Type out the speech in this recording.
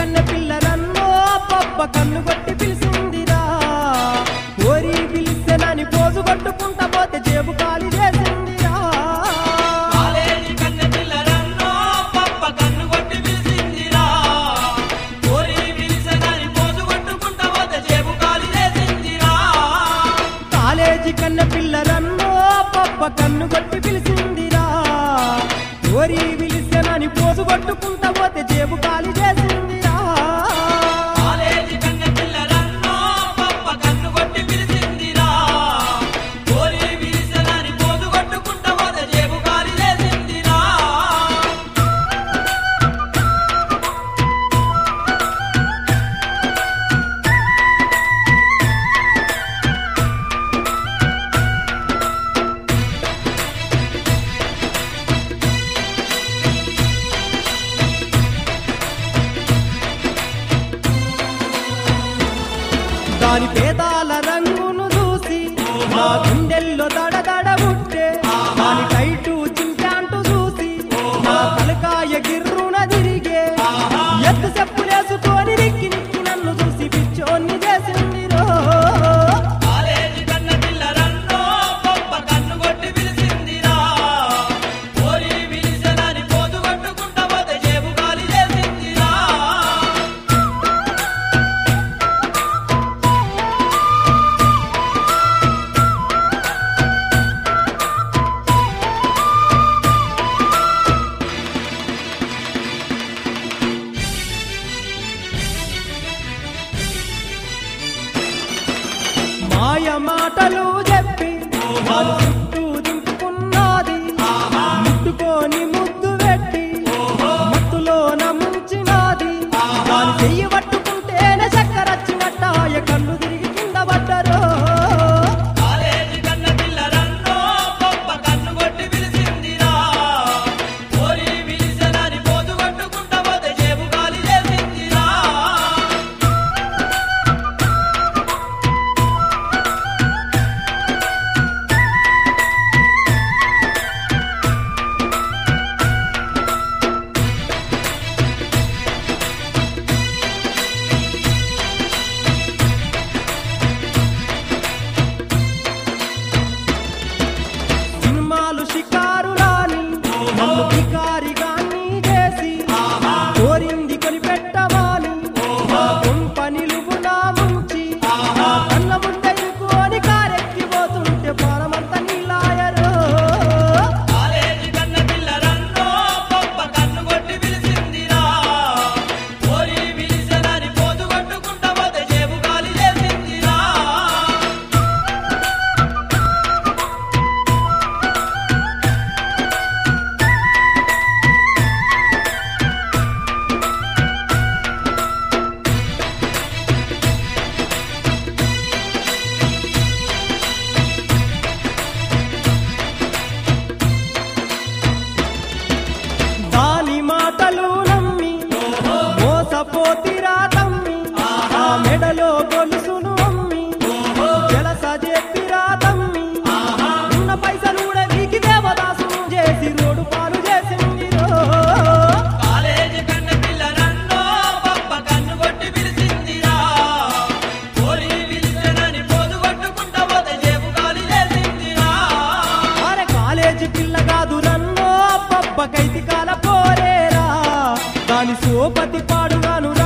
కన్నె పిల్లలన్నో పప్ప కన్ను కొట్టి పిలిచిందిరా కోరి పిలిస్తేనని పోజు కొట్టుకుంటా పోతే జేబు ఖాళీ చేసిందిరా కాలేజీ కన్నె పిల్లరన్నో పప్ప కన్ను కొట్టి పిలిచిందిరా కోరి పిలిచదని పోజు కొట్టుకుంటా పోతే జేబు ఖాళీ చేసిందిరా కాలేజీ కన్నె పిల్లలన్నో పప్ప కన్ను కొట్టి పిలిచిందిరా కోరి పిలిస్తేనని పోజు కొట్టుకుంటా పోతే జేబు ఖాళీ చేసిందిరా కాలేజీ కన్నె పిల్లరన్నో పప్ప కన్ను కొట్టి పిలిచిందిరా కోరి పిలిచదని పోజు కొట్టుకుంటా పోతే జేబు ఖాళీ చేసిందిరా దాని పేదాల రంగును చూసి నా గుండెల్లో దడదడ పుట్టే దాని టైటు చింటాంటు చూసి నా తలకాయ గిర్రున తిరిగే ఎత్తు చెప్పులేసుకొని నిక్కి నిక్కి నన్ను చూసి పిచ్చోన్ని చేసింది రో కాలేజీ కన్న పిల్లరన్నో పప్ప కన్ను కొట్టి పిలిచిందిరా కోరి పిలిచదని పోజు కొట్టుకుంటా పోతే జేబు ఖాళీ చేసిందిరా మాయ మాటలు చెప్పి దాని చుట్టూ దింపుకున్నది ముట్టుకొని ముద్దు పెట్టి మత్తులోన ముంచినది దాని చెయ్యి పట్టుకుంటేనే చక్కరచ్చినట్టాయ కళ్ళు తిరిగి కింద పడ్డరో కాలేజీ కన్న పిల్లరన్నో పప్ప కన్ను కొట్టి పిలిచిందిరా కోరి పిలిచదని పోజు కొట్టుకుంటా పోతే జేబు ఖాళీ చేసిందిరా సినిమాలు షికారులాని నన్ను బికారిగాన్ని చేసి కోరింది కొనిపెట్టవాని నా కొంపని నా ముంచి నా కన్న ముందెక్కుని కారెక్కిపోతుంటే ప్రాణమంత నీలాయరో కాలేజీ కన్న పిల్లరన్నో పప్ప కన్ను కొట్టి పిలిచిందిరా కోరి పిలిచదని పోజు కొట్టుకుంటా పోతే జేబు ఖాళీ చేసిందిరా దాని మాటలు నమ్మి మోసపోతిరా తమ్మి ఆ మెడలో గొలుసును అమ్మి జలస చెప్పిరా తమ్మి ఉన్న పైసలు కూడా వీకి దేవదాసును చేసి రోడ్డు పాలు చేసింది రో. కాలేజీ కన్న పిల్లరన్నో పప్ప కన్ను కొట్టి పిలిచిందిరా కోరి పిలిచనని పోజు కొట్టుకుంటా పోతే జేబు ఖాళీ చేసిందిరా అరే కాలేజీ పిల్ల కాదు నన్నో పబ్బకైతి కాల పోరేరా దాని సోపతి పాడుగాను